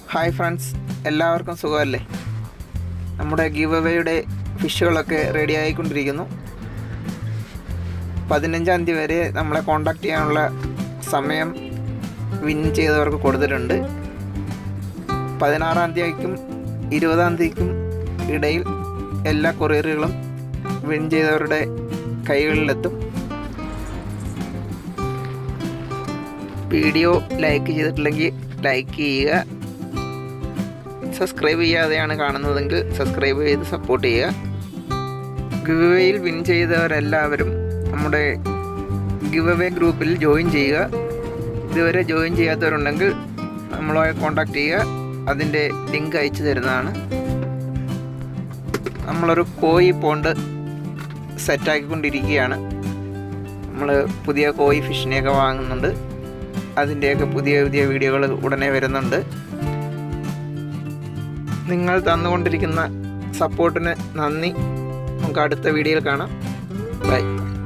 hi friends എല്ലാവർക്കും സുഖമല്ലേ നമ്മുടെ ഗീവ് അവേയുടെ ഫിഷുകളൊക്കെ റെഡി ആയിക്കൊണ്ടിരിക്കുന്നു പതിനഞ്ചാം തീയതി വരെ നമ്മളെ കോണ്ടാക്ട് ചെയ്യാനുള്ള സമയം വിൻ ചെയ്തവർക്ക് കൊടുത്തിട്ടുണ്ട് പതിനാറാം തീയതിക്കും ഇരുപതാം തീയതിക്കും ഇടയിൽ എല്ലാ കൊറിയറുകളും വിൻ ചെയ്തവരുടെ കൈകളിലെത്തും വീഡിയോ ലൈക്ക് ചെയ്തിട്ടില്ലെങ്കിൽ ലൈക്ക് ചെയ്യുക സബ്സ്ക്രൈബ് ചെയ്യാതെയാണ് കാണുന്നതെങ്കിൽ സബ്സ്ക്രൈബ് ചെയ്ത് സപ്പോർട്ട് ചെയ്യുക ഗിവ് വിൻ ചെയ്തവരെല്ലാവരും നമ്മുടെ ഗിവ് അവേ ഗ്രൂപ്പിൽ ജോയിൻ ചെയ്യുക ഇതുവരെ ജോയിൻ ചെയ്യാത്തവരുണ്ടെങ്കിൽ നമ്മളുമായി കോൺടാക്റ്റ് ചെയ്യുക അതിൻ്റെ ലിങ്ക് അയച്ചു തരുന്നതാണ് നമ്മളൊരു കോയി പോണ്ട് സെറ്റാക്കിക്കൊണ്ടിരിക്കുകയാണ് നമ്മൾ പുതിയ കോയി ഫിഷിനെയൊക്കെ വാങ്ങുന്നുണ്ട് അതിൻ്റെയൊക്കെ പുതിയ പുതിയ വീഡിയോകൾ ഉടനെ വരുന്നുണ്ട് നിങ്ങൾ തന്നുകൊണ്ടിരിക്കുന്ന സപ്പോർട്ടിന് നന്ദി നമുക്ക് അടുത്ത വീഡിയോയിൽ കാണാം ബൈ